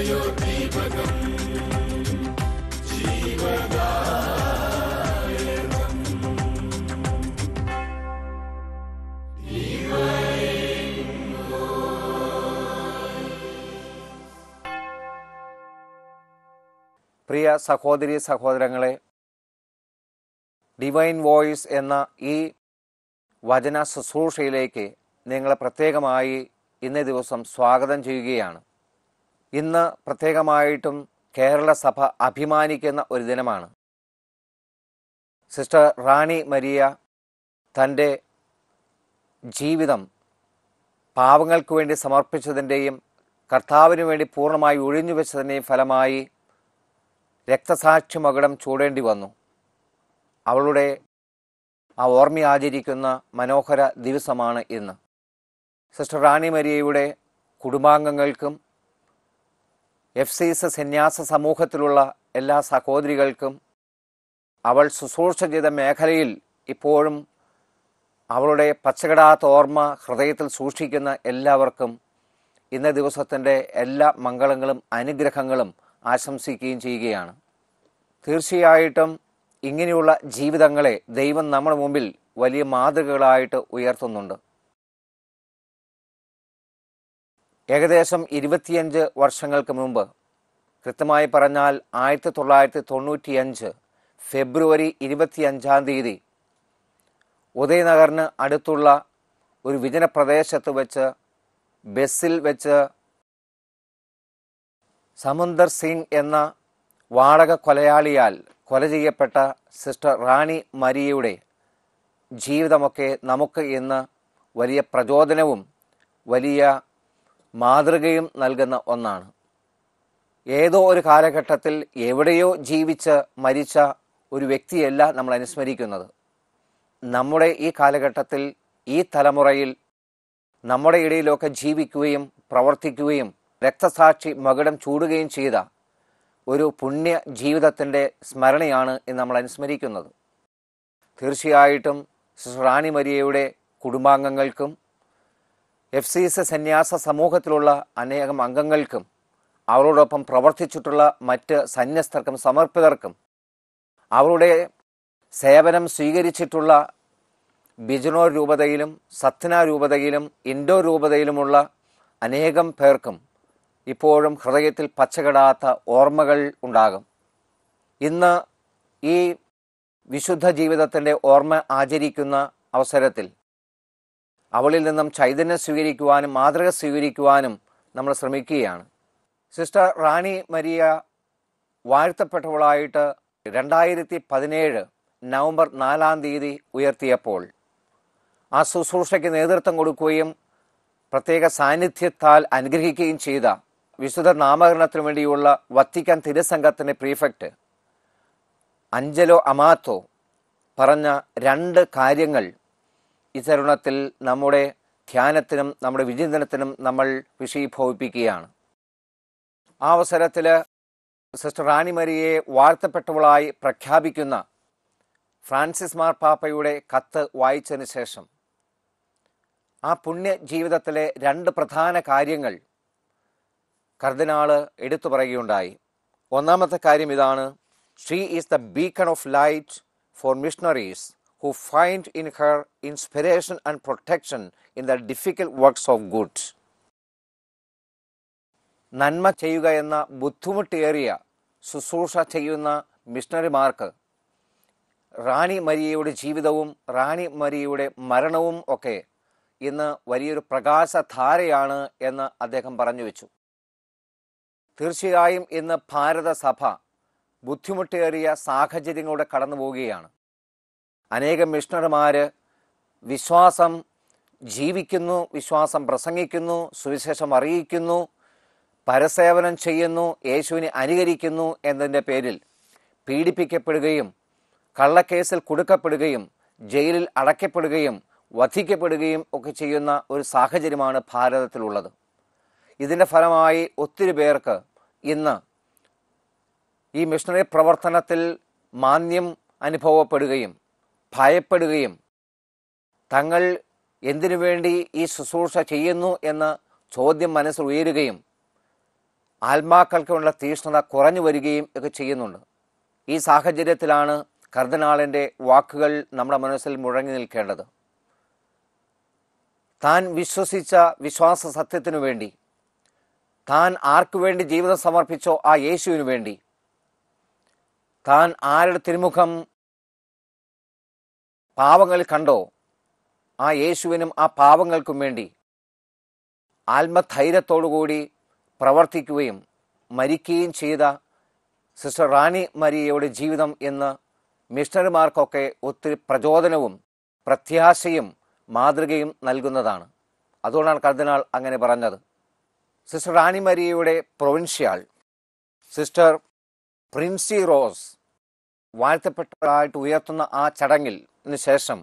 പ്രിയ സഹോദരി സഹോദരങ്ങളെ divine voice എന്ന ഈ വചന ശുശ്രൂഷയിലേക്ക് നിങ്ങളെ പ്രത്യേകമായി ഇന്നേ ദിവസം സ്വാഗതം ചെയ്യുകയാണ് ഇന്ന് പ്രത്യേകമായിട്ടും കേരള സഭ അഭിമാനിക്കുന്ന ഒരു ദിനമാണ് സിസ്റ്റർ റാണി മരിയ തൻ്റെ ജീവിതം പാവങ്ങൾക്ക് വേണ്ടി സമർപ്പിച്ചതിൻ്റെയും കർത്താവിന് വേണ്ടി പൂർണ്ണമായി ഒഴിഞ്ഞു വെച്ചതിൻ്റെയും ഫലമായി രക്തസാക്ഷി മകുടം ചൂടേണ്ടി വന്നു അവളുടെ ആ ഓർമ്മ ആചരിക്കുന്ന മനോഹര ദിവസമാണ് ഇന്ന് സിസ്റ്റർ റാണി മരിയയുടെ കുടുംബാംഗങ്ങൾക്കും എഫ് സി എസ് സന്യാസ സമൂഹത്തിലുള്ള എല്ലാ സഹോദരികൾക്കും അവൾ ശുശ്രൂഷ ചെയ്ത മേഖലയിൽ ഇപ്പോഴും അവളുടെ പച്ചകിടാത്ത ഓർമ്മ ഹൃദയത്തിൽ സൂക്ഷിക്കുന്ന എല്ലാവർക്കും ഇന്ന ദിവസത്തിൻ്റെ എല്ലാ മംഗളങ്ങളും അനുഗ്രഹങ്ങളും ആശംസിക്കുകയും ചെയ്യുകയാണ് തീർച്ചയായിട്ടും ഇങ്ങനെയുള്ള ജീവിതങ്ങളെ ദൈവം നമ്മുടെ മുമ്പിൽ വലിയ മാതൃകകളായിട്ട് ഉയർത്തുന്നുണ്ട് ഏകദേശം ഇരുപത്തിയഞ്ച് വർഷങ്ങൾക്ക് മുമ്പ് കൃത്യമായി പറഞ്ഞാൽ ആയിരത്തി തൊള്ളായിരത്തി തൊണ്ണൂറ്റിയഞ്ച് ഫെബ്രുവരി ഇരുപത്തിയഞ്ചാം തീയതി ഉദയനഗറിന് അടുത്തുള്ള ഒരു വിജന പ്രദേശത്ത് വെച്ച് ബസ്സിൽ വെച്ച് സമുന്ദർ സിംഗ് എന്ന വാടക കൊലയാളിയാൽ കൊല ചെയ്യപ്പെട്ട സിസ്റ്റർ റാണി മരിയയുടെ ജീവിതമൊക്കെ നമുക്ക് ഇന്ന് വലിയ പ്രചോദനവും വലിയ മാതൃകയും നൽകുന്ന ഒന്നാണ് ഏതോ ഒരു കാലഘട്ടത്തിൽ എവിടെയോ ജീവിച്ച് മരിച്ച ഒരു വ്യക്തിയല്ല നമ്മൾ അനുസ്മരിക്കുന്നത് നമ്മുടെ ഈ കാലഘട്ടത്തിൽ ഈ തലമുറയിൽ നമ്മുടെ ഇടയിലൊക്കെ ജീവിക്കുകയും പ്രവർത്തിക്കുകയും രക്തസാക്ഷി മകുടം ചൂടുകയും ചെയ്ത ഒരു പുണ്യ ജീവിതത്തിൻ്റെ സ്മരണയാണ് ഇന്ന് നമ്മൾ അനുസ്മരിക്കുന്നത് തീർച്ചയായിട്ടും സിസ്റ്റർ റാണി മരിയയുടെ കുടുംബാംഗങ്ങൾക്കും എഫ് സി എസ് സന്യാസ സമൂഹത്തിലുള്ള അനേകം അംഗങ്ങൾക്കും അവരോടൊപ്പം പ്രവർത്തിച്ചിട്ടുള്ള മറ്റ് സന്യസ്തർക്കും സമർപ്പിതർക്കും അവരുടെ സേവനം സ്വീകരിച്ചിട്ടുള്ള ബിജനോർ രൂപതയിലും സത്ന രൂപതയിലും ഇൻഡോ രൂപതയിലുമുള്ള അനേകം പേർക്കും ഇപ്പോഴും ഹൃദയത്തിൽ പച്ചകിടാത്ത ഓർമ്മകൾ ഉണ്ടാകും ഇന്ന് ഈ വിശുദ്ധ ജീവിതത്തിൻ്റെ ഓർമ്മ ആചരിക്കുന്ന അവസരത്തിൽ അവളിൽ നിന്നും ചൈതന്യം സ്വീകരിക്കുവാനും മാതൃക സ്വീകരിക്കുവാനും നമ്മൾ ശ്രമിക്കുകയാണ് സിസ്റ്റർ റാണി മരിയ വാഴ്ത്തപ്പെട്ടവളായിട്ട് രണ്ടായിരത്തി പതിനേഴ് നവംബർ നാലാം തീയതി ഉയർത്തിയപ്പോൾ ആ ശുശ്രൂഷയ്ക്ക് നേതൃത്വം കൊടുക്കുകയും പ്രത്യേക സാന്നിധ്യത്താൽ അനുഗ്രഹിക്കുകയും ചെയ്ത വിശുദ്ധ നാമകരണത്തിനു വേണ്ടിയുള്ള വത്തിക്കാൻ തിരുസംഘത്തിൻ്റെ പ്രീഫെക്റ്റ് അഞ്ചലോ അമാത്തോ പറഞ്ഞ രണ്ട് കാര്യങ്ങൾ ഈ തരുണത്തിൽ നമ്മുടെ ധ്യാനത്തിനും നമ്മുടെ വിചിന്തനത്തിനും നമ്മൾ വിഷയീഭവിപ്പിക്കുകയാണ് ആ അവസരത്തിൽ സിസ്റ്റർ റാണി മരിയെ വാഴ്ത്തപ്പെട്ടവളായി പ്രഖ്യാപിക്കുന്ന ഫ്രാൻസിസ് മാർപ്പാപ്പയുടെ കത്ത് വായിച്ചതിന് ശേഷം ആ പുണ്യ ജീവിതത്തിലെ രണ്ട് പ്രധാന കാര്യങ്ങൾ കർദിനാള് എടുത്തു പറയുകയുണ്ടായി ഒന്നാമത്തെ കാര്യം ഇതാണ് she is the beacon of light for missionaries who find in her inspiration and protection in the difficult works of good നന്മ ചെയ്യുക എന്ന ബുദ്ധിമുട്ടേറിയ ശുശ്രൂഷ ചെയ്യുന്ന മിഷണറിമാർക്ക് റാണി മരിയയുടെ ജീവിതവും റാണി മരിയയുടെ മരണവും ഒക്കെ ഇന്ന് വലിയൊരു പ്രകാശധാരയാണ് എന്ന് അദ്ദേഹം പറഞ്ഞു വെച്ചു തീർച്ചയായും ഇന്ന് ഭാരതസഭ ബുദ്ധിമുട്ടേറിയ സാഹചര്യങ്ങളുടെ കടന്നു പോവുകയാണ് അനേകം മിഷണറിമാര് വിശ്വാസം ജീവിക്കുന്നു വിശ്വാസം പ്രസംഗിക്കുന്നു സുവിശേഷം അറിയിക്കുന്നു പരസേവനം ചെയ്യുന്നു യേശുവിനെ അനുകരിക്കുന്നു എന്നതിൻ്റെ പേരിൽ പീഡിപ്പിക്കപ്പെടുകയും കള്ളക്കേസിൽ കുടുക്കപ്പെടുകയും ജയിലിൽ അടയ്ക്കപ്പെടുകയും വധിക്കപ്പെടുകയും ഒക്കെ ചെയ്യുന്ന ഒരു സാഹചര്യമാണ് ഭാരതത്തിലുള്ളത് ഇതിൻ്റെ ഫലമായി ഒത്തിരി പേർക്ക് ഇന്ന് ഈ മിഷണറി പ്രവർത്തനത്തിൽ മാന്യം അനുഭവപ്പെടുകയും ഭയപ്പെടുകയും തങ്ങൾ എന്തിനു വേണ്ടി ഈ ശുശ്രൂഷ ചെയ്യുന്നു എന്ന ചോദ്യം മനസ്സിൽ ഉയരുകയും ആത്മാക്കൾക്കുള്ള തീഷ്ണത കുറഞ്ഞു വരികയും ഒക്കെ ചെയ്യുന്നുണ്ട് ഈ സാഹചര്യത്തിലാണ് കർദിനാളിൻ്റെ വാക്കുകൾ നമ്മുടെ മനസ്സിൽ മുഴങ്ങി നിൽക്കേണ്ടത് താൻ വിശ്വസിച്ച വിശ്വാസ സത്യത്തിനു വേണ്ടി താൻ ആർക്കു വേണ്ടി ജീവിതം സമർപ്പിച്ചോ ആ യേശുവിനു വേണ്ടി താൻ ആരുടെ തിരുമുഖം പാവങ്ങളിൽ കണ്ടോ ആ യേശുവിനും ആ പാവങ്ങൾക്കും വേണ്ടി ആത്മധൈര്യത്തോടുകൂടി പ്രവർത്തിക്കുകയും മരിക്കുകയും ചെയ്ത സിസ്റ്റർ റാണി മരിയയുടെ ജീവിതം എന്ന് മിഷണറിമാർക്കൊക്കെ ഒത്തിരി പ്രചോദനവും പ്രത്യാശയും മാതൃകയും നൽകുന്നതാണ് അതുകൊണ്ടാണ് കർദിനാൾ അങ്ങനെ പറഞ്ഞത് സിസ്റ്റർ റാണി മരിയയുടെ പ്രൊവിൻഷ്യൽ സിസ്റ്റർ പ്രിൻസി റോസ് വാഴ്ത്തപ്പെട്ടതായിട്ട് ഉയർത്തുന്ന ആ ചടങ്ങിൽ ശേഷം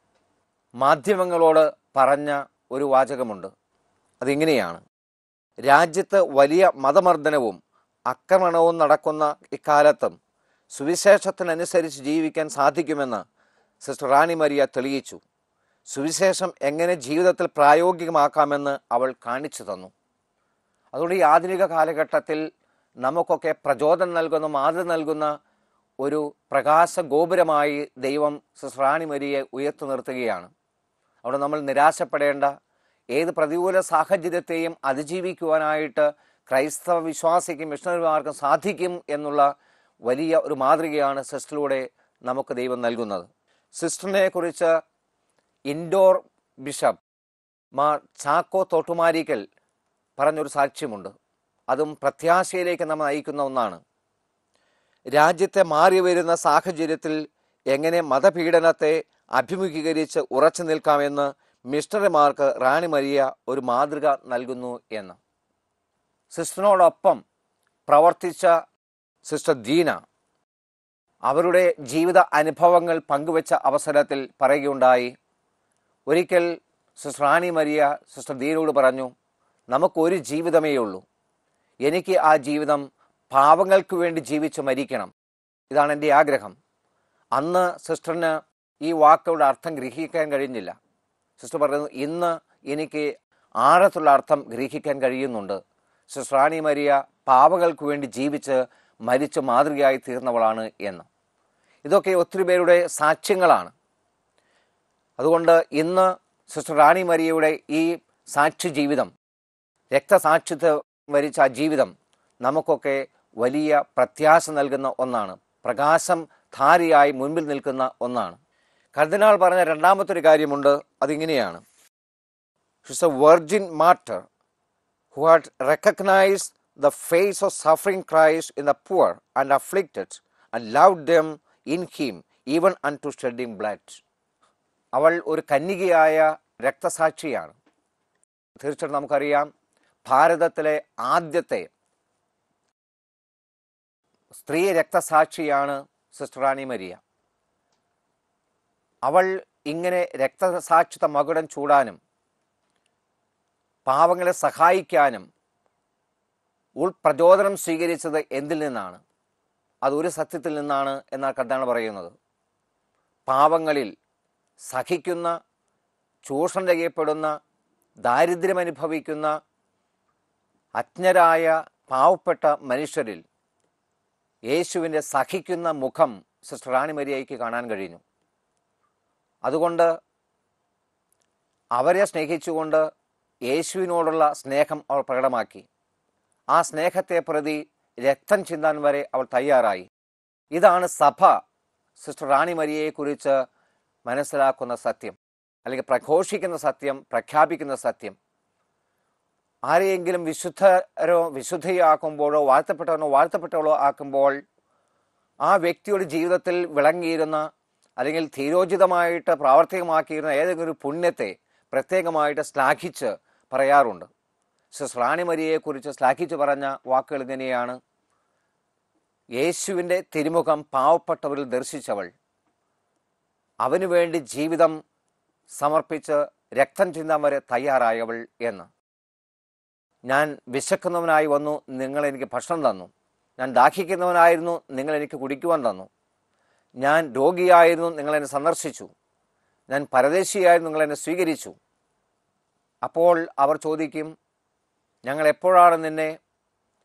മാധ്യമങ്ങളോട് പറഞ്ഞ ഒരു വാചകമുണ്ട് അതിങ്ങനെയാണ് രാജ്യത്ത് വലിയ മതമർദ്ദനവും ആക്രമണവും നടക്കുന്ന ഇക്കാലത്തും സുവിശേഷത്തിനനുസരിച്ച് ജീവിക്കാൻ സാധിക്കുമെന്ന് സിസ്റ്റർ റാണി മരിയ തെളിയിച്ചു സുവിശേഷം എങ്ങനെ ജീവിതത്തിൽ പ്രായോഗികമാക്കാമെന്ന് അവൾ കാണിച്ചു തന്നു അതുകൊണ്ട് ഈ ആധുനിക കാലഘട്ടത്തിൽ നമുക്കൊക്കെ പ്രചോദനം നൽകുന്ന മാതൃ നൽകുന്ന ഒരു പ്രകാശ ഗോപുരമായി ദൈവം സിസ്റ്റർ റാണി മരിയെ ഉയർത്തു നിർത്തുകയാണ് അവിടെ നമ്മൾ നിരാശപ്പെടേണ്ട ഏത് പ്രതികൂല സാഹചര്യത്തെയും അതിജീവിക്കുവാനായിട്ട് ക്രൈസ്തവ വിശ്വാസിക്കും മിഷണറിമാർക്കും സാധിക്കും എന്നുള്ള വലിയ ഒരു മാതൃകയാണ് സിസ്റ്ററിലൂടെ നമുക്ക് ദൈവം നൽകുന്നത് സിസ്റ്ററിനെ കുറിച്ച് ഇൻഡോർ ബിഷപ്പ് മാർ ചാക്കോ തോട്ടുമാരിക്കൽ പറഞ്ഞൊരു സാക്ഷ്യമുണ്ട് അതും പ്രത്യാശയിലേക്ക് നമ്മെ നയിക്കുന്ന ഒന്നാണ് രാജ്യത്തെ മാറി വരുന്ന സാഹചര്യത്തിൽ എങ്ങനെ മതപീഡനത്തെ അഭിമുഖീകരിച്ച് ഉറച്ചു നിൽക്കാമെന്ന് മിസ്റ്ററിമാർക്ക് റാണി മരിയ ഒരു മാതൃക നൽകുന്നു എന്ന് സിസ്റ്ററിനോടൊപ്പം പ്രവർത്തിച്ച സിസ്റ്റർ ദീന അവരുടെ ജീവിത അനുഭവങ്ങൾ പങ്കുവച്ച അവസരത്തിൽ പറയുകയുണ്ടായി ഒരിക്കൽ സിസ്റ്റർ റാണി മരിയ സിസ്റ്റർ ദീനോട് പറഞ്ഞു നമുക്കൊരു ജീവിതമേ ഉള്ളൂ എനിക്ക് ആ ജീവിതം പാവങ്ങൾക്ക് വേണ്ടി ജീവിച്ച് മരിക്കണം ഇതാണ് എൻ്റെ ആഗ്രഹം അന്ന് സിസ്റ്ററിന് ഈ വാക്കുകളുടെ അർത്ഥം ഗ്രഹിക്കാൻ കഴിഞ്ഞില്ല സിസ്റ്റർ പറയുന്നു ഇന്ന് എനിക്ക് ആഴത്തുള്ള അർത്ഥം ഗ്രഹിക്കാൻ കഴിയുന്നുണ്ട് സിസ്റ്റർ റാണി മരിയ പാവകൾക്ക് വേണ്ടി ജീവിച്ച് മരിച്ച് മാതൃകയായി തീർന്നവളാണ് എന്ന് ഇതൊക്കെ ഒത്തിരി പേരുടെ സാക്ഷ്യങ്ങളാണ് അതുകൊണ്ട് ഇന്ന് സിസ്റ്റർ റാണി മരിയയുടെ ഈ സാക്ഷി ജീവിതം രക്തസാക്ഷിത്വം വരിച്ച ആ ജീവിതം നമുക്കൊക്കെ വലിയ പ്രത്യാശ നൽകുന്ന ഒന്നാണ് പ്രകാശം ധാരിയായി മുൻപിൽ നിൽക്കുന്ന ഒന്നാണ് കർദിനാൾ പറഞ്ഞ രണ്ടാമത്തെ ഒരു കാര്യമുണ്ട് അതിങ്ങനെയാണ് she's a virgin martyr who had recognized the face of suffering Christ in the poor and afflicted and loved them in him even unto shedding blood. അവൾ ഒരു കന്യകയായ രക്തസാക്ഷിയാണ് തീർച്ചയായിട്ടും നമുക്കറിയാം ഭാരതത്തിലെ ആദ്യത്തെ സ്ത്രീ രക്തസാക്ഷിയാണ് സിസ്റ്റർ റാണി മരിയ അവൾ ഇങ്ങനെ രക്തസാക്ഷിത്വ മകുടം ചൂടാനും പാവങ്ങളെ സഹായിക്കാനും ഉൾപ്രചോദനം സ്വീകരിച്ചത് എന്തിൽ നിന്നാണ് അതൊരു സത്യത്തിൽ നിന്നാണ് എന്നാണ് കർദ്ദാണ് പറയുന്നത് പാവങ്ങളിൽ സഹിക്കുന്ന ചൂഷണം ചെയ്യപ്പെടുന്ന ദാരിദ്ര്യം അനുഭവിക്കുന്ന അജ്ഞരായ പാവപ്പെട്ട മനുഷ്യരിൽ യേശുവിൻ്റെ സഹിക്കുന്ന മുഖം സിസ്റ്റർ റാണി മരിയയ്ക്ക് കാണാൻ കഴിഞ്ഞു അതുകൊണ്ട് അവരെ സ്നേഹിച്ചുകൊണ്ട് യേശുവിനോടുള്ള സ്നേഹം അവൾ പ്രകടമാക്കി ആ സ്നേഹത്തെ പ്രതി രക്തം ചിന്താൻ വരെ അവൾ തയ്യാറായി ഇതാണ് സഭ സിസ്റ്റർ റാണി മരിയയെക്കുറിച്ച് മനസ്സിലാക്കുന്ന സത്യം അല്ലെങ്കിൽ പ്രഘോഷിക്കുന്ന സത്യം പ്രഖ്യാപിക്കുന്ന സത്യം ആരെയെങ്കിലും വിശുദ്ധരോ വിശുദ്ധയാക്കുമ്പോഴോ വാഴ്ത്തപ്പെട്ടവനോ വാഴ്ത്തപ്പെട്ടവളോ ആക്കുമ്പോൾ ആ വ്യക്തിയുടെ ജീവിതത്തിൽ വിളങ്ങിയിരുന്ന അല്ലെങ്കിൽ ധീരോചിതമായിട്ട് പ്രാവർത്തികമാക്കിയിരുന്ന ഏതെങ്കിലും ഒരു പുണ്യത്തെ പ്രത്യേകമായിട്ട് ശ്ലാഘിച്ച് പറയാറുണ്ട് സിസ്റ്റർ റാണി മരിയയെക്കുറിച്ച് ശ്ലാഘിച്ച് പറഞ്ഞ വാക്കുകൾ ഇങ്ങനെയാണ് യേശുവിൻ്റെ തിരുമുഖം പാവപ്പെട്ടവരിൽ ദർശിച്ചവൾ അവനു വേണ്ടി ജീവിതം സമർപ്പിച്ച് രക്തം ചിന്താൻ വരെ തയ്യാറായവൾ എന്ന് ഞാൻ വിശക്കുന്നവനായി വന്നു നിങ്ങൾ എനിക്ക് ഭക്ഷണം തന്നു ഞാൻ ദാഹിക്കുന്നവനായിരുന്നു നിങ്ങൾ എനിക്ക് കുടിക്കുവാൻ തന്നു ഞാൻ രോഗിയായിരുന്നു നിങ്ങൾ എന്നെ സന്ദർശിച്ചു ഞാൻ പരദേശിയായിരുന്നു നിങ്ങൾ എന്നെ സ്വീകരിച്ചു അപ്പോൾ അവർ ചോദിക്കും ഞങ്ങൾ എപ്പോഴാണ് നിന്നെ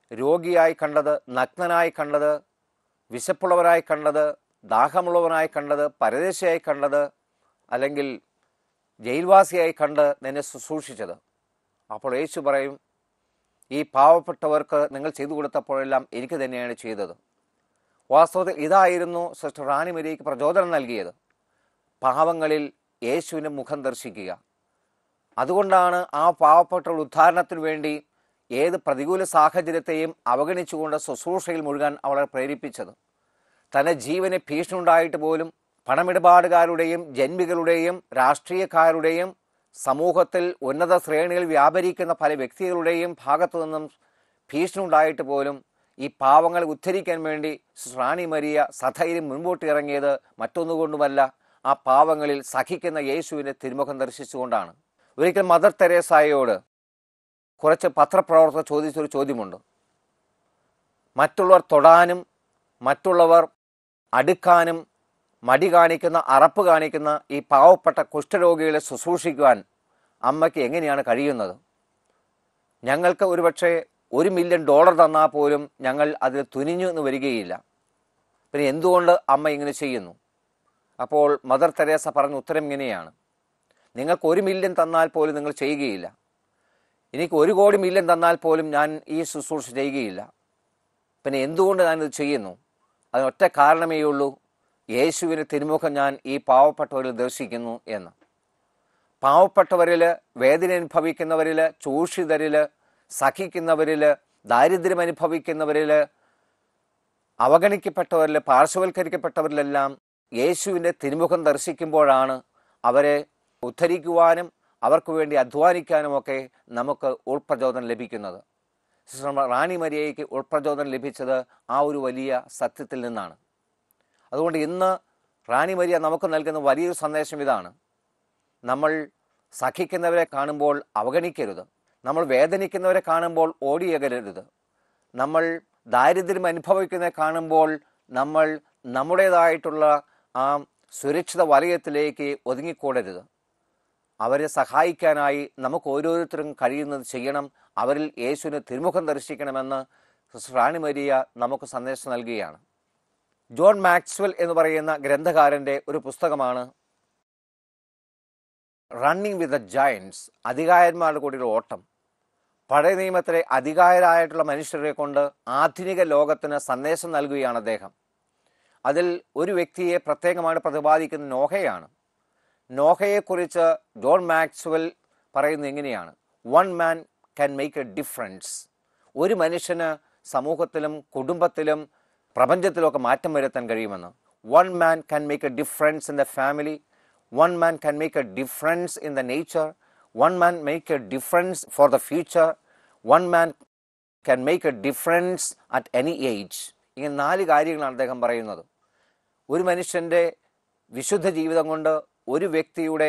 രോഗിയായി കണ്ടത് നഗ്നനായി കണ്ടത് വിശപ്പുള്ളവരായി കണ്ടത് ദാഹമുള്ളവനായി കണ്ടത് പരദേശിയായി കണ്ടത് അല്ലെങ്കിൽ ജയിൽവാസിയായി കണ്ട് നിന്നെ ശുശ്രൂഷിച്ചത് അപ്പോൾ യേശു പറയും ഈ പാവപ്പെട്ടവർക്ക് നിങ്ങൾ ചെയ്തു കൊടുത്തപ്പോഴെല്ലാം എനിക്ക് തന്നെയാണ് ചെയ്തത് വാസ്തവത്തിൽ ഇതായിരുന്നു സിസ്റ്റർ റാണി മരിയയ്ക്ക് പ്രചോദനം നൽകിയത് പാവങ്ങളിൽ യേശുവിൻ്റെ മുഖം ദർശിക്കുക അതുകൊണ്ടാണ് ആ പാവപ്പെട്ട ഉദ്ധാരണത്തിനു വേണ്ടി ഏത് പ്രതികൂല സാഹചര്യത്തെയും അവഗണിച്ചുകൊണ്ട് ശുശ്രൂഷയിൽ മുഴുകാൻ അവളെ പ്രേരിപ്പിച്ചത് തൻ്റെ ജീവന് ഭീഷണി ഉണ്ടായിട്ട് പോലും പണമിടപാടുകാരുടെയും ജന്മികളുടെയും രാഷ്ട്രീയക്കാരുടെയും സമൂഹത്തിൽ ഉന്നത ശ്രേണിയിൽ വ്യാപരിക്കുന്ന പല വ്യക്തികളുടെയും ഭാഗത്തു നിന്നും ഭീഷണി ഉണ്ടായിട്ട് പോലും ഈ പാവങ്ങളെ ഉദ്ധരിക്കാൻ വേണ്ടി ശ്രാണി മരിയ സധൈര്യം മുൻപോട്ട് ഇറങ്ങിയത് മറ്റൊന്നുകൊണ്ടുമല്ല ആ പാവങ്ങളിൽ സഹിക്കുന്ന യേശുവിൻ്റെ തിരുമുഖം ദർശിച്ചുകൊണ്ടാണ് ഒരിക്കൽ മദർ തെരേസായോട് കുറച്ച് പത്രപ്രവർത്തകർ ചോദിച്ചൊരു ചോദ്യമുണ്ട് മറ്റുള്ളവർ തൊടാനും മറ്റുള്ളവർ അടുക്കാനും മടി കാണിക്കുന്ന അറപ്പ് കാണിക്കുന്ന ഈ പാവപ്പെട്ട കുഷ്ഠരോഗികളെ ശുശ്രൂഷിക്കുവാൻ അമ്മയ്ക്ക് എങ്ങനെയാണ് കഴിയുന്നത് ഞങ്ങൾക്ക് ഒരുപക്ഷെ ഒരു മില്യൺ ഡോളർ തന്നാൽ പോലും ഞങ്ങൾ അതിൽ തുനിഞ്ഞു എന്ന് വരികയില്ല പിന്നെ എന്തുകൊണ്ട് അമ്മ ഇങ്ങനെ ചെയ്യുന്നു അപ്പോൾ മദർ തെരേസ പറഞ്ഞ ഉത്തരം ഇങ്ങനെയാണ് നിങ്ങൾക്ക് ഒരു മില്യൺ തന്നാൽ പോലും നിങ്ങൾ ചെയ്യുകയില്ല എനിക്ക് ഒരു കോടി മില്യൺ തന്നാൽ പോലും ഞാൻ ഈ ശുശ്രൂഷ ചെയ്യുകയില്ല പിന്നെ എന്തുകൊണ്ട് ഞാനിത് ചെയ്യുന്നു അതിനൊറ്റ കാരണമേ ഉള്ളൂ യേശുവിന് തിരുമുഖം ഞാൻ ഈ പാവപ്പെട്ടവരിൽ ദർശിക്കുന്നു എന്ന് പാവപ്പെട്ടവരിൽ വേദന അനുഭവിക്കുന്നവരിൽ ചൂഷിതരിൽ സഹിക്കുന്നവരിൽ ദാരിദ്ര്യം അനുഭവിക്കുന്നവരിൽ അവഗണിക്കപ്പെട്ടവരിൽ പാർശ്വവൽക്കരിക്കപ്പെട്ടവരിലെല്ലാം യേശുവിൻ്റെ തിരുമുഖം ദർശിക്കുമ്പോഴാണ് അവരെ ഉദ്ധരിക്കുവാനും അവർക്ക് വേണ്ടി അധ്വാനിക്കാനുമൊക്കെ നമുക്ക് ഉൾപ്രചോദനം ലഭിക്കുന്നത് സിസ്റ്റർ റാണി മരിയയ്ക്ക് ഉൾപ്രചോദനം ലഭിച്ചത് ആ ഒരു വലിയ സത്യത്തിൽ നിന്നാണ് അതുകൊണ്ട് ഇന്ന് റാണി മരിയ നമുക്ക് നൽകുന്ന വലിയൊരു സന്ദേശം ഇതാണ് നമ്മൾ സഹിക്കുന്നവരെ കാണുമ്പോൾ അവഗണിക്കരുത് നമ്മൾ വേദനിക്കുന്നവരെ കാണുമ്പോൾ ഓടിയകരരുത് നമ്മൾ ദാരിദ്ര്യം അനുഭവിക്കുന്നവരെ കാണുമ്പോൾ നമ്മൾ നമ്മുടേതായിട്ടുള്ള ആ സുരക്ഷിത വലയത്തിലേക്ക് ഒതുങ്ങിക്കൂടരുത് അവരെ സഹായിക്കാനായി നമുക്ക് ഓരോരുത്തരും കഴിയുന്നത് ചെയ്യണം അവരിൽ യേശുവിന് തിരുമുഖം ദർശിക്കണമെന്ന് റാണി മരിയ നമുക്ക് സന്ദേശം നൽകുകയാണ് ജോൺ മാക്സ്വൽ എന്ന് പറയുന്ന ഗ്രന്ഥകാരൻ്റെ ഒരു പുസ്തകമാണ് റണ്ണിങ് വിത്ത് ദ ജയൻസ് അധികാരന്മാരുടെ കൂടിയുള്ള ഓട്ടം പഴയ നിയമത്തിലെ അധികാരായിട്ടുള്ള മനുഷ്യരെ കൊണ്ട് ആധുനിക ലോകത്തിന് സന്ദേശം നൽകുകയാണ് അദ്ദേഹം അതിൽ ഒരു വ്യക്തിയെ പ്രത്യേകമായി പ്രതിപാദിക്കുന്ന നോഹയാണ് നോഹയെക്കുറിച്ച് ജോൺ മാക്സ്വൽ പറയുന്നത് എങ്ങനെയാണ് one man can make a difference ഒരു മനുഷ്യന് സമൂഹത്തിലും കുടുംബത്തിലും പ്രപഞ്ചത്തിലൊക്കെ മാറ്റം വരുത്താൻ കഴിയുമെന്ന് one man can make a difference in the family one man can make a difference in the nature one man make a difference for the future one man can make a difference at any age ഇങ്ങനെ നാല് കാര്യങ്ങളാണ് അദ്ദേഹം പറയുന്നത് ഒരു മനുഷ്യൻ്റെ വിശുദ്ധ ജീവിതം കൊണ്ട് ഒരു വ്യക്തിയുടെ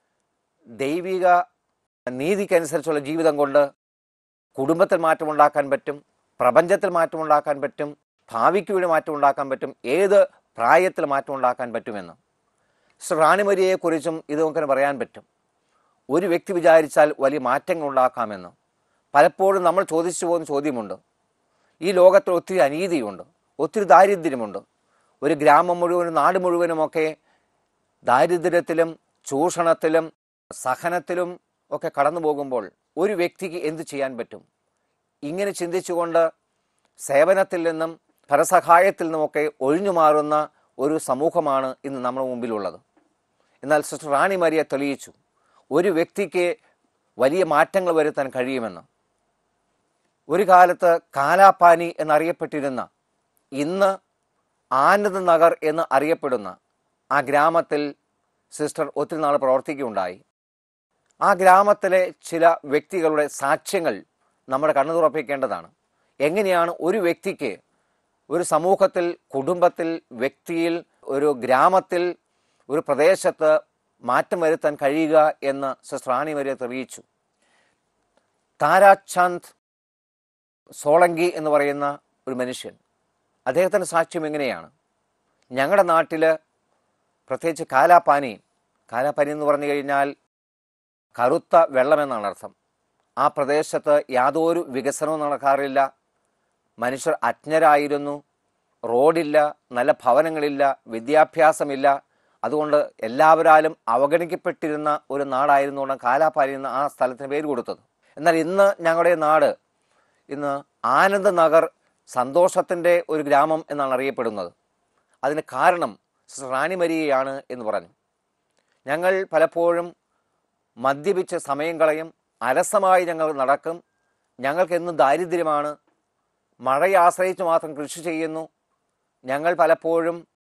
ദൈവിക നീതിക്കനുസരിച്ചുള്ള ജീവിതം കൊണ്ട് കുടുംബത്തിൽ മാറ്റമുണ്ടാക്കാൻ പറ്റും പ്രപഞ്ചത്തിൽ മാറ്റമുണ്ടാക്കാൻ പറ്റും ഭാവിക്ക് വേണ്ടി മാറ്റമുണ്ടാക്കാൻ പറ്റും ഏത് പ്രായത്തിൽ മാറ്റമുണ്ടാക്കാൻ പറ്റുമെന്ന് റാണിമരിയെക്കുറിച്ചും ഇത് നമുക്ക് പറയാൻ പറ്റും ഒരു വ്യക്തി വിചാരിച്ചാൽ വലിയ മാറ്റങ്ങൾ ഉണ്ടാക്കാമെന്ന് പലപ്പോഴും നമ്മൾ ചോദിച്ചു പോകുന്ന ചോദ്യമുണ്ട് ഈ ലോകത്തിൽ ഒത്തിരി അനീതിയുണ്ട് ഒത്തിരി ദാരിദ്ര്യമുണ്ട് ഒരു ഗ്രാമം മുഴുവനും നാട് മുഴുവനുമൊക്കെ ദാരിദ്ര്യത്തിലും ചൂഷണത്തിലും സഹനത്തിലും ഒക്കെ കടന്നു പോകുമ്പോൾ ഒരു വ്യക്തിക്ക് എന്ത് ചെയ്യാൻ പറ്റും ഇങ്ങനെ ചിന്തിച്ചുകൊണ്ട് സേവനത്തിൽ നിന്നും പരസഹായത്തിൽ നിന്നുമൊക്കെ ഒഴിഞ്ഞു മാറുന്ന ഒരു സമൂഹമാണ് ഇന്ന് നമ്മുടെ മുമ്പിലുള്ളത് എന്നാൽ സിസ്റ്റർ റാണി മരിയ തെളിയിച്ചു ഒരു വ്യക്തിക്ക് വലിയ മാറ്റങ്ങൾ വരുത്താൻ കഴിയുമെന്ന് ഒരു കാലത്ത് കാലാപാനി എന്നറിയപ്പെട്ടിരുന്ന ഇന്ന് ആനന്ദ് നഗർ എന്ന് അറിയപ്പെടുന്ന ആ ഗ്രാമത്തിൽ സിസ്റ്റർ ഒത്തിരി നാൾ പ്രവർത്തിക്കുകയുണ്ടായി ആ ഗ്രാമത്തിലെ ചില വ്യക്തികളുടെ സാക്ഷ്യങ്ങൾ നമ്മുടെ കണ്ണു തുറപ്പിക്കേണ്ടതാണ് എങ്ങനെയാണ് ഒരു വ്യക്തിക്ക് ഒരു സമൂഹത്തിൽ കുടുംബത്തിൽ വ്യക്തിയിൽ ഒരു ഗ്രാമത്തിൽ ഒരു പ്രദേശത്ത് മാറ്റം വരുത്താൻ കഴിയുക എന്ന് സിസ്റ്റർ റാണി വരെ തെളിയിച്ചു താരാചന്ദ് സോളങ്കി എന്ന് പറയുന്ന ഒരു മനുഷ്യൻ അദ്ദേഹത്തിൻ്റെ സാക്ഷ്യം എങ്ങനെയാണ് ഞങ്ങളുടെ നാട്ടിൽ പ്രത്യേകിച്ച് കാലാപാനി കാലാപാനി എന്ന് പറഞ്ഞു കഴിഞ്ഞാൽ കറുത്ത വെള്ളമെന്നാണ് അർത്ഥം ആ പ്രദേശത്ത് യാതൊരു വികസനവും നടക്കാറില്ല മനുഷ്യർ അജ്ഞരായിരുന്നു റോഡില്ല നല്ല ഭവനങ്ങളില്ല വിദ്യാഭ്യാസമില്ല അതുകൊണ്ട് എല്ലാവരാലും അവഗണിക്കപ്പെട്ടിരുന്ന ഒരു നാടായിരുന്നുകൊണ്ട് കാലാപ്പാലി എന്ന ആ സ്ഥലത്തിന് പേര് കൊടുത്തത് എന്നാൽ ഇന്ന് ഞങ്ങളുടെ നാട് ഇന്ന് ആനന്ദ് നഗർ സന്തോഷത്തിൻ്റെ ഒരു ഗ്രാമം എന്നാണ് അറിയപ്പെടുന്നത് അതിന് കാരണം സിസ്റ്റർ റാണി മരിയയാണ് എന്ന് പറഞ്ഞു ഞങ്ങൾ പലപ്പോഴും മദ്യപിച്ച് സമയം കളയും അലസമായി ഞങ്ങൾ നടക്കും ഞങ്ങൾക്ക് എന്നും ദാരിദ്ര്യമാണ് മഴയെ ആശ്രയിച്ച് മാത്രം കൃഷി ചെയ്യുന്നു ഞങ്ങൾ പലപ്പോഴും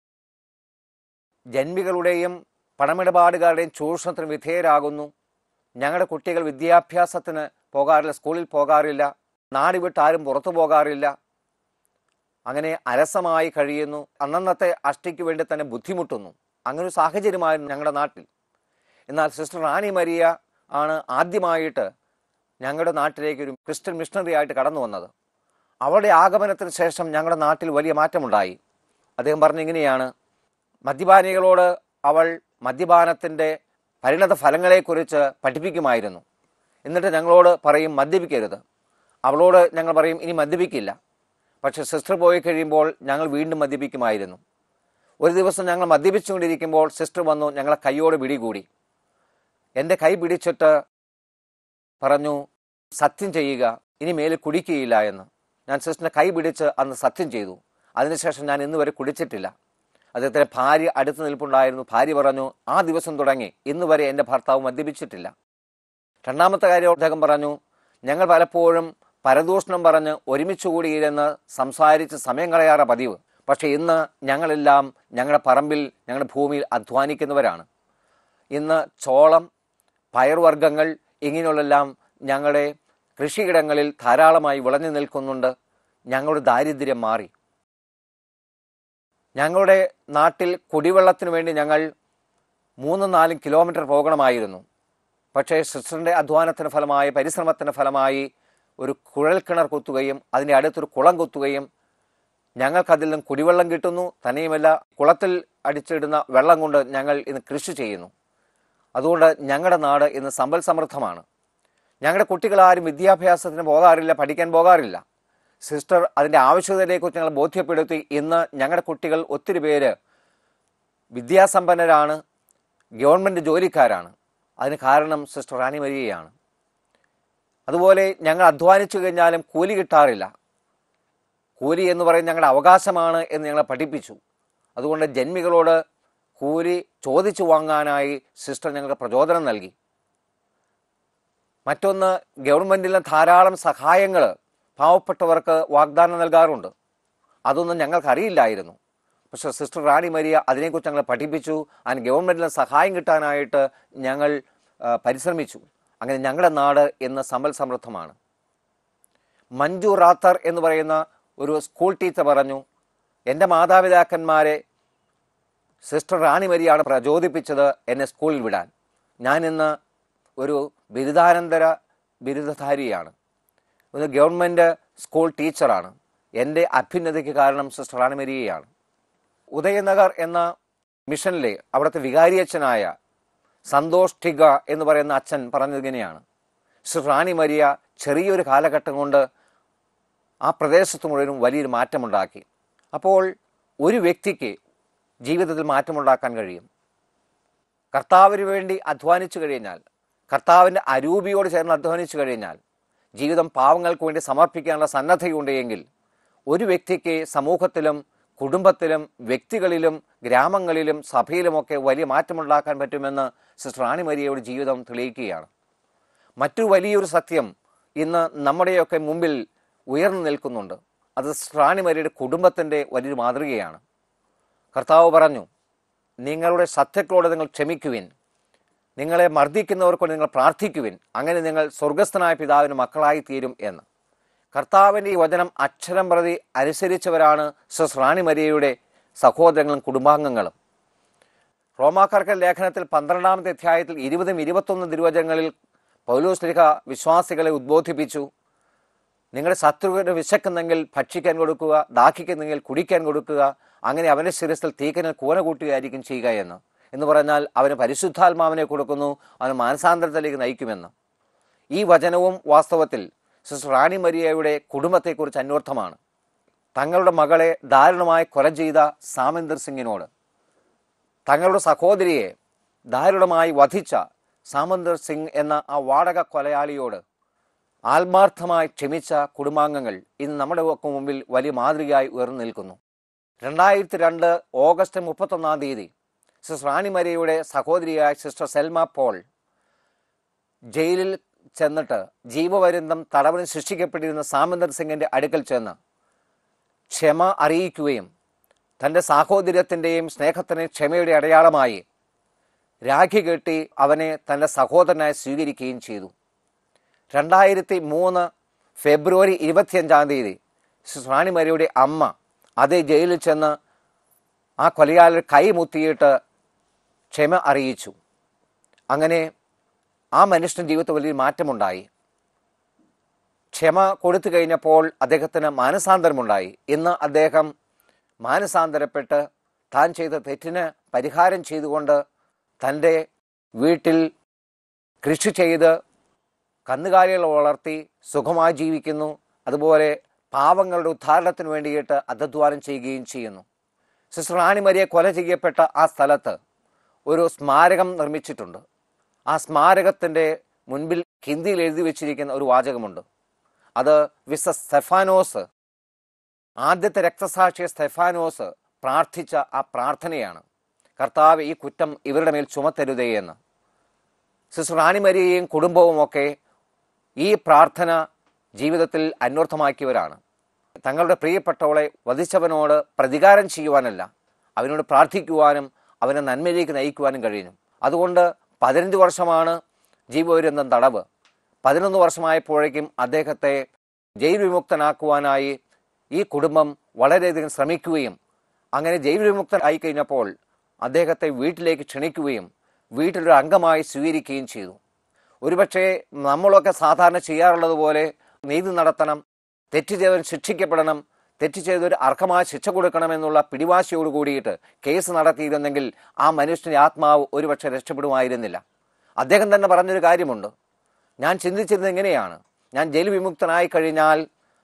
ജന്മികളുടെയും പണമിടപാടുകാരുടെയും ചൂഷണത്തിന് വിധേയരാകുന്നു ഞങ്ങളുടെ കുട്ടികൾ വിദ്യാഭ്യാസത്തിന് പോകാറില്ല സ്കൂളിൽ പോകാറില്ല നാട് വിട്ട് ആരും പുറത്തു പോകാറില്ല അങ്ങനെ അലസമായി കഴിയുന്നു അന്നന്നത്തെ അഷ്ടിക്ക് വേണ്ടി തന്നെ ബുദ്ധിമുട്ടുന്നു അങ്ങനെ ഒരു സാഹചര്യമായിരുന്നു ഞങ്ങളുടെ നാട്ടിൽ എന്നാൽ സിസ്റ്റർ റാണി മരിയ ആണ് ആദ്യമായിട്ട് ഞങ്ങളുടെ നാട്ടിലേക്ക് ഒരു ക്രിസ്ത്യൻ മിഷണറി ആയിട്ട് കടന്നു വന്നത് അവളുടെ ആഗമനത്തിന് ശേഷം ഞങ്ങളുടെ നാട്ടിൽ വലിയ മാറ്റമുണ്ടായി അദ്ദേഹം പറഞ്ഞിങ്ങനെയാണ് മദ്യപാനികളോട് അവൾ മദ്യപാനത്തിൻ്റെ പരിണത ഫലങ്ങളെക്കുറിച്ച് പഠിപ്പിക്കുമായിരുന്നു എന്നിട്ട് ഞങ്ങളോട് പറയും മദ്യപിക്കരുത് അവളോട് ഞങ്ങൾ പറയും ഇനി മദ്യപിക്കില്ല പക്ഷെ സിസ്റ്റർ പോയി കഴിയുമ്പോൾ ഞങ്ങൾ വീണ്ടും മദ്യപിക്കുമായിരുന്നു ഒരു ദിവസം ഞങ്ങൾ മദ്യപിച്ചുകൊണ്ടിരിക്കുമ്പോൾ സിസ്റ്റർ വന്നു ഞങ്ങളെ കൈയോട് പിടികൂടി എൻ്റെ കൈ പിടിച്ചിട്ട് പറഞ്ഞു സത്യം ചെയ്യുക ഇനി മേലിൽ കുടിക്കുകയില്ല എന്ന് ഞാൻ സിസ്റ്ററിനെ കൈ പിടിച്ച് അന്ന് സത്യം ചെയ്തു അതിനുശേഷം ഞാൻ ഇന്ന് വരെ കുടിച്ചിട്ടില്ല അദ്ദേഹത്തിൻ്റെ ഭാര്യ അടുത്ത് നിൽപ്പുണ്ടായിരുന്നു ഭാര്യ പറഞ്ഞു ആ ദിവസം തുടങ്ങി ഇന്ന് വരെ എൻ്റെ ഭർത്താവ് മദ്യപിച്ചിട്ടില്ല രണ്ടാമത്തെ കാര്യം അദ്ദേഹം പറഞ്ഞു ഞങ്ങൾ പലപ്പോഴും പരദൂഷണം പറഞ്ഞ് ഒരുമിച്ച് കൂടിയിരുന്ന് സംസാരിച്ച് സമയം കളയാറ പതിവ് പക്ഷേ ഇന്ന് ഞങ്ങളെല്ലാം ഞങ്ങളുടെ പറമ്പിൽ ഞങ്ങളുടെ ഭൂമിയിൽ അധ്വാനിക്കുന്നവരാണ് ഇന്ന് ചോളം പയർവർഗ്ഗങ്ങൾ ഇങ്ങനെയുള്ളെല്ലാം ഞങ്ങളുടെ കൃഷിയിടങ്ങളിൽ ധാരാളമായി വിളഞ്ഞു നിൽക്കുന്നുണ്ട് ഞങ്ങളുടെ ദാരിദ്ര്യം മാറി ഞങ്ങളുടെ നാട്ടിൽ കുടിവെള്ളത്തിന് വേണ്ടി ഞങ്ങൾ മൂന്നും നാലും കിലോമീറ്റർ പോകണമായിരുന്നു പക്ഷേ സിസ്റ്ററിൻ്റെ അധ്വാനത്തിന് ഫലമായി പരിശ്രമത്തിൻ്റെ ഫലമായി ഒരു കുഴൽ കിണർ കുത്തുകയും അതിൻ്റെ അടുത്തൊരു കുളം കുത്തുകയും ഞങ്ങൾക്കതിൽ നിന്നും കുടിവെള്ളം കിട്ടുന്നു തന്നെയുമല്ല കുളത്തിൽ അടിച്ചിടുന്ന വെള്ളം കൊണ്ട് ഞങ്ങൾ ഇന്ന് കൃഷി ചെയ്യുന്നു അതുകൊണ്ട് ഞങ്ങളുടെ നാട് ഇന്ന് സമ്പൽ സമൃദ്ധമാണ് ഞങ്ങളുടെ കുട്ടികളാരും വിദ്യാഭ്യാസത്തിന് പോകാറില്ല പഠിക്കാൻ പോകാറില്ല സിസ്റ്റർ അതിൻ്റെ ആവശ്യകതയെക്കുറിച്ച് ഞങ്ങൾ ബോധ്യപ്പെടുത്തി ഇന്ന് ഞങ്ങളുടെ കുട്ടികൾ ഒത്തിരി പേര് വിദ്യാസമ്പന്നരാണ് ഗവൺമെൻറ് ജോലിക്കാരാണ് അതിന് കാരണം സിസ്റ്റർ റാണി മരിയയാണ് അതുപോലെ ഞങ്ങൾ അധ്വാനിച്ചു കഴിഞ്ഞാലും കൂലി കിട്ടാറില്ല കൂലി എന്ന് പറയുന്നത് ഞങ്ങളുടെ അവകാശമാണ് എന്ന് ഞങ്ങളെ പഠിപ്പിച്ചു അതുകൊണ്ട് ജന്മികളോട് കൂലി ചോദിച്ചു വാങ്ങാനായി സിസ്റ്റർ ഞങ്ങൾക്ക് പ്രചോദനം നൽകി മറ്റൊന്ന് ഗവൺമെൻറ്റിൽ നിന്ന് ധാരാളം സഹായങ്ങൾ പാവപ്പെട്ടവർക്ക് വാഗ്ദാനം നൽകാറുണ്ട് അതൊന്നും ഞങ്ങൾക്ക് അറിയില്ലായിരുന്നു പക്ഷേ സിസ്റ്റർ റാണി മരിയ അതിനെക്കുറിച്ച് ഞങ്ങളെ പഠിപ്പിച്ചു അതിന് ഗവൺമെൻറ്റിൽ സഹായം കിട്ടാനായിട്ട് ഞങ്ങൾ ആ, പരിശ്രമിച്ചു അങ്ങനെ ഞങ്ങളുടെ നാട് ഇന്ന് സമ്പൽ സമൃദ്ധമാണ് മഞ്ജു റാത്തർ എന്ന് പറയുന്ന ഒരു സ്കൂൾ ടീച്ചർ പറഞ്ഞു എൻ്റെ മാതാപിതാക്കന്മാരെ സിസ്റ്റർ റാണി മരിയാണ് പ്രചോദിപ്പിച്ചത് എന്നെ സ്കൂളിൽ വിടാൻ ഞാൻ ഇന്ന് ഒരു ബിരുദാനന്തര ബിരുദധാരിയാണ് ഒരു ഗവൺമെൻറ് സ്കൂൾ ടീച്ചറാണ് എൻ്റെ അഭ്യുന്നതിക്ക് കാരണം സിസ്റ്റർ റാണി മരിയയാണ് ഉദയനഗർ എന്ന മിഷനിലെ അവിടുത്തെ വികാരിയച്ഛനായ സന്തോഷ് ഠിഗ എന്ന് പറയുന്ന അച്ഛൻ പറഞ്ഞതിങ്ങനെയാണ് ശ്രീ റാണി മരിയ ചെറിയൊരു കാലഘട്ടം കൊണ്ട് ആ പ്രദേശത്ത് മുഴുവനും വലിയൊരു മാറ്റമുണ്ടാക്കി അപ്പോൾ ഒരു വ്യക്തിക്ക് ജീവിതത്തിൽ മാറ്റമുണ്ടാക്കാൻ കഴിയും കർത്താവിന് വേണ്ടി അധ്വാനിച്ചു കഴിഞ്ഞാൽ കർത്താവിൻ്റെ അരൂപിയോട് ചേർന്ന് അധ്വാനിച്ചു കഴിഞ്ഞാൽ ജീവിതം പാവങ്ങൾക്ക് വേണ്ടി സമർപ്പിക്കാനുള്ള സന്നദ്ധയുണ്ട് എങ്കിൽ ഒരു വ്യക്തിക്ക് സമൂഹത്തിലും കുടുംബത്തിലും വ്യക്തികളിലും ഗ്രാമങ്ങളിലും സഭയിലുമൊക്കെ വലിയ മാറ്റമുണ്ടാക്കാൻ പറ്റുമെന്ന് സിസ്റ്റർ റാണി മരിയയുടെ ജീവിതം തെളിയിക്കുകയാണ് മറ്റൊരു വലിയൊരു സത്യം ഇന്ന് നമ്മുടെയൊക്കെ മുമ്പിൽ ഉയർന്നു നിൽക്കുന്നുണ്ട് അത് സിസ്റ്റർ റാണി മരിയയുടെ കുടുംബത്തിൻ്റെ വലിയൊരു മാതൃകയാണ് കർത്താവ് പറഞ്ഞു നിങ്ങളുടെ ശത്രുക്കളോട് നിങ്ങൾ ക്ഷമിക്കുവിൻ നിങ്ങളെ മർദ്ദിക്കുന്നവർക്കൊണ്ട് നിങ്ങൾ പ്രാർത്ഥിക്കുവിൻ അങ്ങനെ നിങ്ങൾ സ്വർഗസ്ഥനായ പിതാവിന് മക്കളായി തീരും എന്ന് കർത്താവിൻ്റെ ഈ വചനം അക്ഷരം പ്രതി അനുസരിച്ചവരാണ് സിസ്റ്റർ റാണി മരിയയുടെ സഹോദരങ്ങളും കുടുംബാംഗങ്ങളും റോമാക്കാർക്ക് ലേഖനത്തിൽ പന്ത്രണ്ടാമത്തെ അധ്യായത്തിൽ ഇരുപതും ഇരുപത്തൊന്ന് തിരുവചനങ്ങളിൽ പൗലോസ് ലേഖ വിശ്വാസികളെ ഉദ്ബോധിപ്പിച്ചു നിങ്ങളുടെ ശത്രുവിന് വിശക്കുന്നെങ്കിൽ ഭക്ഷിക്കാൻ കൊടുക്കുക ദാഹിക്കുന്നെങ്കിൽ കുടിക്കാൻ കൊടുക്കുക അങ്ങനെ അവൻ്റെ ശിരസിൽ തീക്കനിൽ കൂന കൂട്ടുകയായിരിക്കും ചെയ്യുക എന്ന് എന്ന് പറഞ്ഞാൽ അവന് പരിശുദ്ധാത്മാവിനെ കൊടുക്കുന്നു അവന് മാനസാന്തരത്തിലേക്ക് നയിക്കുമെന്ന് ഈ വചനവും വാസ്തവത്തിൽ സിസ്റ്റർ റാണി മരിയയുടെ കുടുംബത്തെക്കുറിച്ച് അന്വർത്ഥമാണ് തങ്ങളുടെ മകളെ ദാരുണമായി കൊല ചെയ്ത സാമന്ദർ സിംഗിനോട് തങ്ങളുടെ സഹോദരിയെ ദാരുണമായി വധിച്ച സാമന്ദർ സിംഗ് എന്ന ആ വാടക കൊലയാളിയോട് ആത്മാർത്ഥമായി ക്ഷമിച്ച കുടുംബാംഗങ്ങൾ ഇന്ന് നമ്മുടെ ഒക്കെ മുമ്പിൽ വലിയ മാതൃകയായി ഉയർന്നു നിൽക്കുന്നു രണ്ടായിരത്തി രണ്ട് ഓഗസ്റ്റ് മുപ്പത്തൊന്നാം തീയതി സിസ്റ്റർ റാണി മരിയയുടെ സഹോദരിയായ സിസ്റ്റർ സെൽമ പോൾ ജയിലിൽ ചെന്നിട്ട് ജീവപര്യന്തം തടവിന് ശിക്ഷിക്കപ്പെട്ടിരുന്ന സാമന്തർ സിംഗിന്റെ അടുക്കൽ ചെന്ന് ക്ഷമ അറിയിക്കുകയും തൻ്റെ സാഹോദര്യത്തിൻ്റെയും സ്നേഹത്തിൻ്റെയും ക്ഷമയുടെ അടയാളമായി രാഖി കെട്ടി അവനെ തൻ്റെ സഹോദരനായി സ്വീകരിക്കുകയും ചെയ്തു രണ്ടായിരത്തി മൂന്ന് ഫെബ്രുവരി ഇരുപത്തിയഞ്ചാം തീയതി സിസ്റ്റർ റാണി മരിയുടെ അമ്മ അതേ ജയിലിൽ ചെന്ന് ആ കൊലയാളിൽ കൈമുത്തിയിട്ട് ക്ഷമ അറിയിച്ചു അങ്ങനെ ആ മനുഷ്യൻ്റെ ജീവിതത്തിൽ വലിയൊരു മാറ്റമുണ്ടായി ക്ഷമ കൊടുത്തു കഴിഞ്ഞപ്പോൾ അദ്ദേഹത്തിന് മാനസാന്തരമുണ്ടായി ഇന്ന് അദ്ദേഹം മാനസാന്തരപ്പെട്ട് താൻ ചെയ്ത തെറ്റിന് പരിഹാരം ചെയ്തുകൊണ്ട് തൻ്റെ വീട്ടിൽ കൃഷി ചെയ്ത് കന്നുകാലികൾ വളർത്തി സുഖമായി ജീവിക്കുന്നു അതുപോലെ പാവങ്ങളുടെ ഉദ്ധാരണത്തിന് വേണ്ടിയിട്ട് അധ്വാനം ചെയ്യുകയും ചെയ്യുന്നു സിസ്റ്റർ റാണിമരിയെ കൊല ചെയ്യപ്പെട്ട ആ സ്ഥലത്ത് ഒരു സ്മാരകം നിർമ്മിച്ചിട്ടുണ്ട് ആ സ്മാരകത്തിൻ്റെ മുൻപിൽ ഹിന്ദിയിൽ എഴുതി വെച്ചിരിക്കുന്ന ഒരു വാചകമുണ്ട് അത് വിസ സ്തെഫാനോസ് ആദ്യത്തെ രക്തസാക്ഷി സ്തെഫാനോസ് പ്രാർത്ഥിച്ച ആ പ്രാർത്ഥനയാണ് കർത്താവ് ഈ കുറ്റം ഇവരുടെ മേൽ ചുമത്തരുതേ എന്ന് സിസ്റ്റർ റാണിമരിയെയും കുടുംബവും ഒക്കെ ഈ പ്രാർത്ഥന ജീവിതത്തിൽ അന്വർത്ഥമാക്കിയവരാണ് തങ്ങളുടെ പ്രിയപ്പെട്ടവളെ വധിച്ചവനോട് പ്രതികാരം ചെയ്യുവാനല്ല അവനോട് പ്രാർത്ഥിക്കുവാനും അവനെ നന്മയിലേക്ക് നയിക്കുവാനും കഴിയുന്നു അതുകൊണ്ട് പതിനഞ്ച് വർഷമാണ് ജീവപര്യന്തം തടവ് പതിനൊന്ന് വർഷമായപ്പോഴേക്കും അദ്ദേഹത്തെ ജയിൽ വിമുക്തനാക്കുവാനായി ഈ കുടുംബം വളരെയധികം ശ്രമിക്കുകയും അങ്ങനെ ജയിൽ വിമുക്തനായി കഴിഞ്ഞപ്പോൾ അദ്ദേഹത്തെ വീട്ടിലേക്ക് ക്ഷണിക്കുകയും വീട്ടിലൊരു അംഗമായി സ്വീകരിക്കുകയും ചെയ്തു ഒരുപക്ഷെ നമ്മളൊക്കെ സാധാരണ ചെയ്യാറുള്ളത് പോലെ നീതി നടത്തണം തെറ്റ് ചെയ്തവൻ ശിക്ഷിക്കപ്പെടണം തെറ്റ് ചെയ്തൊരു അർഹമായ ശിക്ഷ കൊടുക്കണമെന്നുള്ള പിടിവാശിയോട് കൂടിയിട്ട് കേസ് നടത്തിയിരുന്നെങ്കിൽ ആ മനുഷ്യന്റെ ആത്മാവ് ഒരുപക്ഷെ രക്ഷപ്പെടുമായിരുന്നില്ല അദ്ദേഹം തന്നെ പറഞ്ഞൊരു കാര്യമുണ്ട് ഞാൻ ചിന്തിച്ചിരുന്നത് എങ്ങനെയാണ് ഞാൻ ജയിൽ വിമുക്തനായി കഴിഞ്ഞാൽ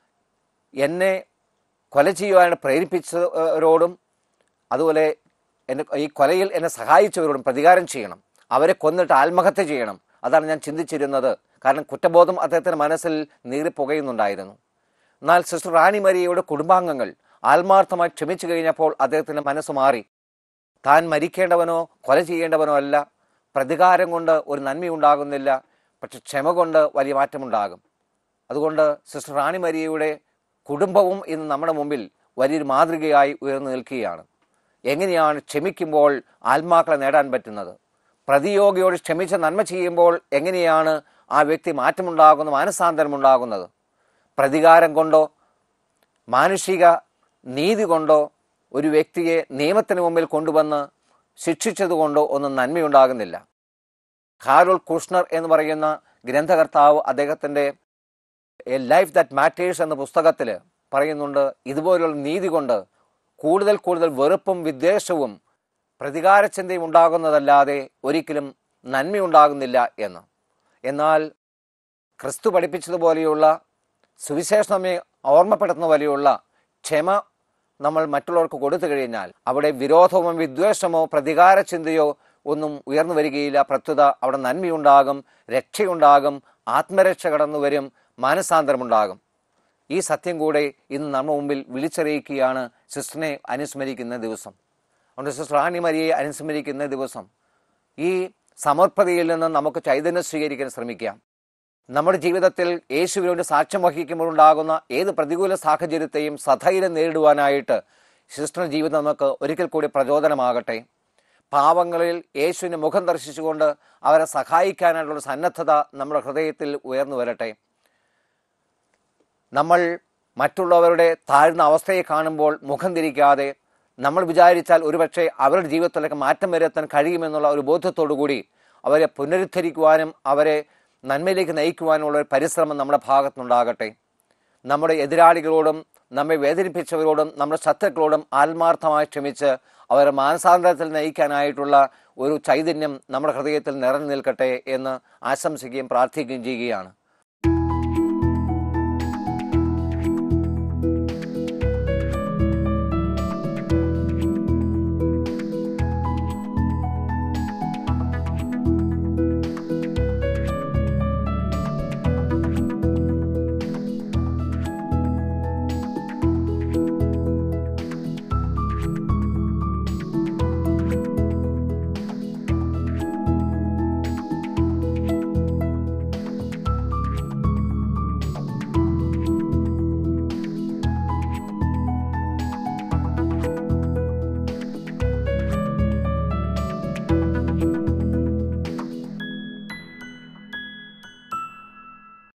എന്നെ കൊല ചെയ്യുവാൻ പ്രേരിപ്പിച്ചവരോടും അതുപോലെ എന്നെ ഈ കൊലയിൽ എന്നെ സഹായിച്ചവരോടും പ്രതികാരം ചെയ്യണം അവരെ കൊന്നിട്ട് ആത്മഹത്യ ചെയ്യണം അതാണ് ഞാൻ ചിന്തിച്ചിരുന്നത് കാരണം കുറ്റബോധം അദ്ദേഹത്തിൻ്റെ മനസ്സിൽ നീറിപ്പുകയുന്നുണ്ടായിരുന്നു എന്നാൽ സിസ്റ്റർ റാണി മരിയയുടെ കുടുംബാംഗങ്ങൾ ആത്മാർത്ഥമായി ക്ഷമിച്ചു കഴിഞ്ഞപ്പോൾ അദ്ദേഹത്തിൻ്റെ മനസ്സ് മാറി താൻ മരിക്കേണ്ടവനോ കൊല ചെയ്യേണ്ടവനോ അല്ല പ്രതികാരം കൊണ്ട് ഒരു നന്മയുണ്ടാകുന്നില്ല പക്ഷെ ക്ഷമ കൊണ്ട് വലിയ മാറ്റമുണ്ടാകും അതുകൊണ്ട് സിസ്റ്റർ റാണി മരിയയുടെ കുടുംബവും ഇന്ന് നമ്മുടെ മുമ്പിൽ വലിയൊരു മാതൃകയായി ഉയർന്നു നിൽക്കുകയാണ് എങ്ങനെയാണ് ക്ഷമിക്കുമ്പോൾ ആത്മാക്കളെ നേടാൻ പറ്റുന്നത് പ്രതിയോഗിയോട് ക്ഷമിച്ച് നന്മ ചെയ്യുമ്പോൾ എങ്ങനെയാണ് ആ വ്യക്തി മാറ്റമുണ്ടാകുന്നത് മാനസാന്തരമുണ്ടാകുന്നത് പ്രതികാരം കൊണ്ടോ മാനുഷിക നീതി കൊണ്ടോ ഒരു വ്യക്തിയെ നിയമത്തിന് മുമ്പിൽ കൊണ്ടുവന്ന് ശിക്ഷിച്ചതുകൊണ്ടോ ഒന്നും നന്മയുണ്ടാകുന്നില്ല ഹാരോൾ കുഷ്ണർ എന്ന് പറയുന്ന ഗ്രന്ഥകർത്താവ് അദ്ദേഹത്തിൻ്റെ എ ലൈഫ് ദാറ്റ് മാറ്റേഴ്സ് എന്ന പുസ്തകത്തിൽ പറയുന്നുണ്ട് ഇതുപോലുള്ള നീതി കൊണ്ട് കൂടുതൽ കൂടുതൽ വെറുപ്പും വിദ്വേഷവും പ്രതികാരചിന്തയും ഉണ്ടാകുന്നതല്ലാതെ ഒരിക്കലും നന്മയുണ്ടാകുന്നില്ല എന്ന് എന്നാൽ ക്രിസ്തു പഠിപ്പിച്ചതുപോലെയുള്ള സുവിശേഷം നമ്മെ ഓർമ്മപ്പെടുത്തുന്ന പോലെയുള്ള ക്ഷമ നമ്മൾ മറ്റുള്ളവർക്ക് കൊടുത്തു കഴിഞ്ഞാൽ അവിടെ വിരോധമോ വിദ്വേഷമോ പ്രതികാര ചിന്തയോ ഒന്നും ഉയർന്നു വരികയില്ല പ്രത്യുത അവിടെ നന്മയുണ്ടാകും രക്ഷയുണ്ടാകും ആത്മരക്ഷ കടന്നു വരും മാനസാന്തരമുണ്ടാകും ഈ സത്യം കൂടെ ഇന്ന് നമ്മുടെ മുമ്പിൽ വിളിച്ചറിയിക്കുകയാണ് സിസ്റ്ററിനെ അനുസ്മരിക്കുന്ന ദിവസം അതുകൊണ്ട് സിസ്റ്റർ റാണി മരിയെ അനുസ്മരിക്കുന്ന ദിവസം ഈ സമർപ്പതയിൽ നിന്ന് നമുക്ക് ചൈതന്യം സ്വീകരിക്കാൻ ശ്രമിക്കാം നമ്മുടെ ജീവിതത്തിൽ യേശുവിനോട് സാക്ഷ്യം വഹിക്കുമ്പോൾ ഉണ്ടാകുന്ന ഏത് പ്രതികൂല സാഹചര്യത്തെയും സധൈര്യം നേരിടുവാനായിട്ട് സിസ്റ്ററിന്റെ ജീവിതം നമുക്ക് ഒരിക്കൽ കൂടി പ്രചോദനമാകട്ടെ പാവങ്ങളിൽ യേശുവിന് മുഖം ദർശിച്ചുകൊണ്ട് അവരെ സഹായിക്കാനായിട്ടുള്ള സന്നദ്ധത നമ്മുടെ ഹൃദയത്തിൽ ഉയർന്നു വരട്ടെ നമ്മൾ മറ്റുള്ളവരുടെ താഴ്ന്ന അവസ്ഥയെ കാണുമ്പോൾ മുഖം തിരിക്കാതെ നമ്മൾ വിചാരിച്ചാൽ ഒരുപക്ഷെ അവരുടെ ജീവിതത്തിലേക്ക് മാറ്റം വരുത്താൻ കഴിയുമെന്നുള്ള ഒരു ബോധ്യത്തോടു കൂടി അവരെ പുനരുദ്ധരിക്കുവാനും അവരെ നന്മയിലേക്ക് നയിക്കുവാനുള്ള ഒരു പരിശ്രമം നമ്മുടെ ഭാഗത്തുനിന്നുണ്ടാകട്ടെ നമ്മുടെ എതിരാളികളോടും നമ്മെ വേദനിപ്പിച്ചവരോടും നമ്മുടെ ശത്രുക്കളോടും ആത്മാർത്ഥമായി ക്ഷമിച്ച് അവരെ മാനസാന്തരത്തിൽ നയിക്കാനായിട്ടുള്ള ഒരു ചൈതന്യം നമ്മുടെ ഹൃദയത്തിൽ നിറഞ്ഞു നിൽക്കട്ടെ എന്ന് ആശംസിക്കുകയും പ്രാർത്ഥിക്കുകയും ചെയ്യുകയാണ്